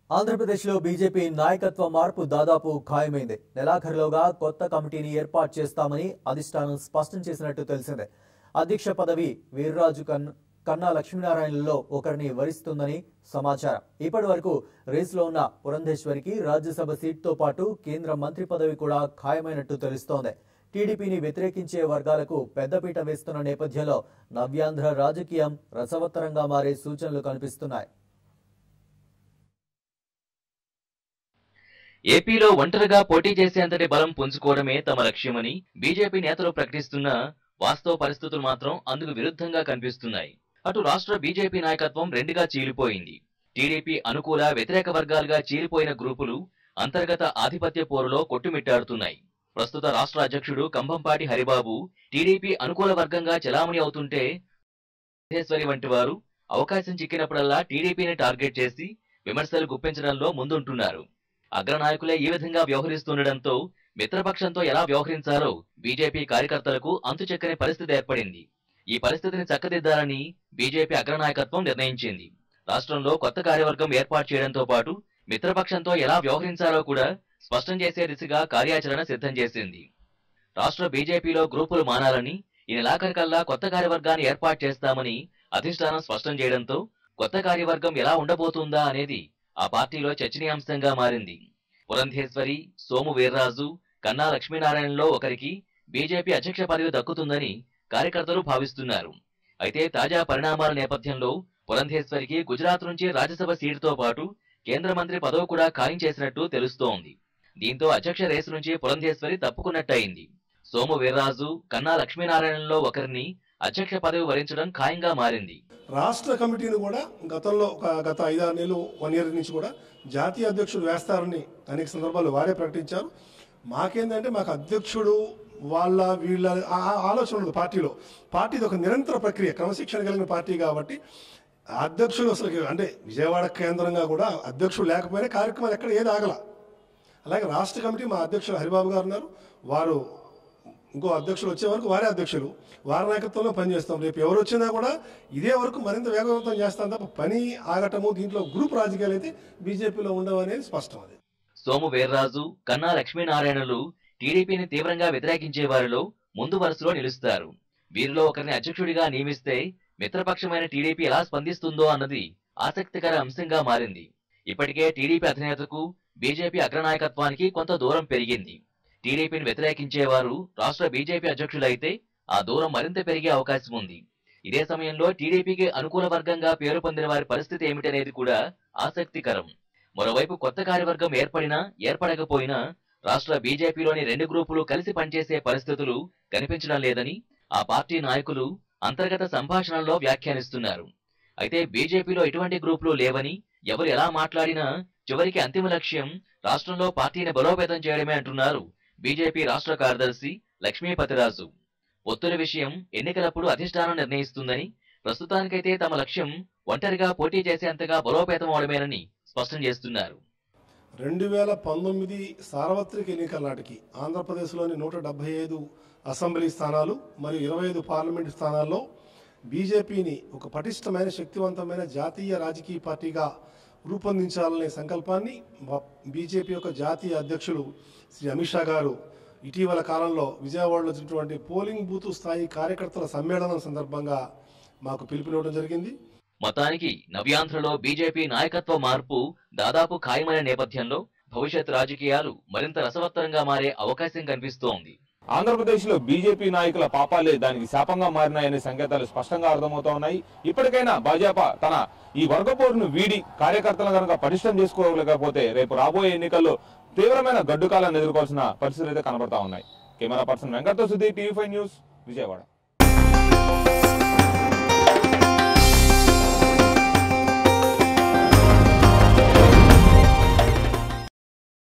ఆంధ్రప్రదేశ్లో బీజేపీ నాయకత్వ మార్పు దాదాపు ఖాయమైంది నెలాఖరులోగా కొత్త కమిటీని ఏర్పాటు చేస్తామని అధిష్టానం స్పష్టం చేసినట్టు తెలిసిందే అధ్యక్ష పదవి వీర్రాజు కన్ కన్నా లక్ష్మీనారాయణలో ఒకరిని వరిస్తుందని సమాచారం ఇప్పటి వరకు రేసులో ఉన్న పురంధేశ్వరికి రాజ్యసభ సీట్తో పాటు కేంద్ర మంత్రి పదవి కూడా ఖాయమైనట్టు తెలుస్తోంది టీడీపీని వ్యతిరేకించే వర్గాలకు పెద్దపీట వేస్తున్న నేపథ్యంలో నవ్యాంధ్ర రాజకీయం రసవత్తరంగా మారే సూచనలు కనిపిస్తున్నాయి ఏపీలో ఒంటరిగా పోటీ చేసేంతటి బలం పుంజుకోవడమే తమ లక్ష్యమని బీజేపీ నేతలు ప్రకటిస్తున్న వాస్తవ పరిస్థితులు మాత్రం అందుకు విరుద్ధంగా కనిపిస్తున్నాయి అటు రాష్ట్ర బీజేపీ నాయకత్వం రెండుగా చీలిపోయింది టీడీపీ అనుకూల వ్యతిరేక వర్గాలుగా చీలిపోయిన గ్రూపులు అంతర్గత ఆధిపత్య పోరులో కొట్టుమిట్టాడుతున్నాయి ప్రస్తుత రాష్ట్ర అధ్యక్షుడు కంభంపాటి హరిబాబు టీడీపీ అనుకూల వర్గంగా చెలామణి అవుతుంటే మహేశ్వరి వంటి వారు అవకాశం చిక్కినప్పుడల్లా టీడీపీని టార్గెట్ చేసి విమర్శలు గుప్పించడంలో ముందుంటున్నారు అగ్రనాయకులే ఈ విధంగా వ్యవహరిస్తుండటంతో మిత్రపక్షంతో ఎలా వ్యవహరించాలో బీజేపీ కార్యకర్తలకు అంతుచెక్కని పరిస్థితి ఏర్పడింది ఈ పరిస్థితిని చక్కదిద్దాలని బీజేపీ అగ్రనాయకత్వం నిర్ణయించింది రాష్ట్రంలో కొత్త కార్యవర్గం ఏర్పాటు చేయడంతో పాటు మిత్రపక్షంతో ఎలా వ్యవహరించాలో కూడా స్పష్టం చేసే దిశగా కార్యాచరణ సిద్ధం చేసింది రాష్ట్ర బీజేపీలో గ్రూపులు మానాలని ఈ నెలాఖరికల్లా కొత్త కార్యవర్గాన్ని ఏర్పాటు చేస్తామని అధిష్టానం స్పష్టం చేయడంతో కొత్త కార్యవర్గం ఎలా ఉండబోతుందా అనేది ఆ పార్టీలో చర్చనీయాంశంగా మారింది పురంధేశ్వరి సోము వీర్రాజు కన్నా లక్ష్మీనారాయణలో ఒకరికి బీజేపీ అధ్యక్ష పదవి దక్కుతుందని కార్యకర్తలు భావిస్తున్నారు అయితే తాజా పరిణామాల నేపథ్యంలో పురంధేశ్వరికి గుజరాత్ నుంచి రాజ్యసభ సీటుతో పాటు కేంద్ర మంత్రి పదవి కూడా ఖాయం చేసినట్టు తెలుస్తోంది దీంతో అధ్యక్ష రేసు నుంచి పురంధేశ్వరి తప్పుకున్నట్టయింది సోము వీర్రాజు కన్నా లక్ష్మీనారాయణలో ఒకరిని అధ్యక్ష పదవి వరించడం ఖాయంగా మారింది రాష్ట్ర కమిటీని కూడా గతంలో ఒక గత ఐదారు నెలలు వన్ ఇయర్ నుంచి కూడా జాతీయ అధ్యక్షుడు వేస్తారని అనేక సందర్భాలు వారే ప్రకటించారు మాకేందంటే మాకు అధ్యక్షుడు వాళ్ళ వీళ్ళ ఆ- ఆ ఆలోచన ఉంది పార్టీలో పార్టీది ఒక నిరంతర ప్రక్రియ క్రమశిక్షణ కలిగిన పార్టీ కాబట్టి అధ్యక్షుడు అసలు అంటే విజయవాడ కేంద్రంగా కూడా అధ్యక్షుడు లేకపోయినా కార్యక్రమాలు ఎక్కడ ఏది ఆగల అలాగే రాష్ట్ర కమిటీ మా అధ్యక్షులు హరిబాబు గారు ఉన్నారు వారు ఇంకో అధ్యక్షులు వచ్చే వరకు వారే అధ్యక్షులు వారి నాయకత్వంలో పనిచేస్తాం రేపు ఎవరు వచ్చినా కూడా ఇదే వరకు మరింత వేగవంతం చేస్తాం తప్ప పని ఆగటము దీంట్లో గ్రూప్ రాజకీయాలు అయితే బీజేపీలో ఉండవు అనేది స్పష్టం అది సోము వీర్రాజు కన్నా లక్ష్మీనారాయణలు టీడీపీని తీవ్రంగా వ్యతిరేకించే వారిలో ముందు వరుసలో నిలుస్తారు వీరిలో ఒకరిని అధ్యక్షుడిగా నియమిస్తే మిత్రపక్షమైన టీడీపీ ఎలా స్పందిస్తుందో అన్నది ఆసక్తికర అంశంగా మారింది ఇప్పటికే టీడీపీ అధినేతకు బీజేపీ అగ్రనాయకత్వానికి కొంత దూరం పెరిగింది టీడీపీని వ్యతిరేకించేవారు రాష్ట్ర బీజేపీ అధ్యక్షులైతే ఆ దూరం మరింత పెరిగే అవకాశం ఉంది ఇదే సమయంలో టీడీపీకి అనుకూల వర్గంగా పేరు పొందిన వారి పరిస్థితి ఏమిటనేది కూడా ఆసక్తికరం మరోవైపు కొత్త కార్యవర్గం ఏర్పడినా ఏర్పడకపోయినా రాష్ట్ర బీజేపీలోని రెండు గ్రూపులు కలిసి పనిచేసే పరిస్థితులు కనిపించడం లేదని ఆ పార్టీ నాయకులు అంతర్గత సంభాషణల్లో వ్యాఖ్యానిస్తున్నారు అయితే బీజేపీలో ఎటువంటి గ్రూపులు లేవని ఎవరు ఎలా మాట్లాడినా చివరికి అంతిమ లక్ష్యం రాష్ట్రంలో పార్టీని బలోపేతం చేయడమే అంటున్నారు బీజేపీ రాష్ట్ర కార్యదర్శి లక్ష్మీపతిరాజు పొత్తుల విషయం ఎన్నికలప్పుడు అధిష్టానం నిర్ణయిస్తుందని ప్రస్తుతానికైతే తమ లక్ష్యం ఒంటరిగా పోటీ చేసేంతగా బలోపేతం అవడమేనని స్పష్టం చేస్తున్నారు రెండు వేల పంతొమ్మిది సార్వత్రిక ఎన్నికల నాటికి ఆంధ్రప్రదేశ్లోని నూట డెబ్బై ఐదు అసెంబ్లీ స్థానాలు మరియు ఇరవై ఐదు పార్లమెంటు స్థానాల్లో బీజేపీని ఒక పటిష్టమైన శక్తివంతమైన జాతీయ రాజకీయ పార్టీగా రూపొందించాలనే సంకల్పాన్ని మా- బీజేపీ యొక్క జాతీయ అధ్యక్షులు శ్రీ అమిత్ షా గారు ఇటీవల కాలంలో విజయవాడలో జరిగినటువంటి పోలింగ్ బూత్ స్థాయి కార్యకర్తల సమ్మేళనం సందర్భంగా మాకు పిలుపునివ్వడం జరిగింది మొత్తానికి నవ్యాంధ్రలో బీజేపీ నాయకత్వ మార్పు దాదాపు ఖాయమైన నేపథ్యంలో భవిష్యత్ రాజకీయాలు మరింత రసవత్తరంగా మారే అవకాశం కనిపిస్తోంది ఆంధ్రప్రదేశ్ లో బీజేపీ నాయకుల పాపాలే దానికి శాపంగా మారినాయనే సంకేతాలు స్పష్టంగా అర్థమవుతా ఉన్నాయి ఇప్పటికైనా భాజపా తన ఈ వర్గపోరును వీడి కార్యకర్తలను కనుక పటిష్టం చేసుకోలేకపోతే రేపు రాబోయే ఎన్నికల్లో తీవ్రమైన గడ్డుకాలను ఎదుర్కోవాల్సిన పరిస్థితులు అయితే కనబడతా ఉన్నాయి camera person Venkata Sudhi TV five news Vijayawada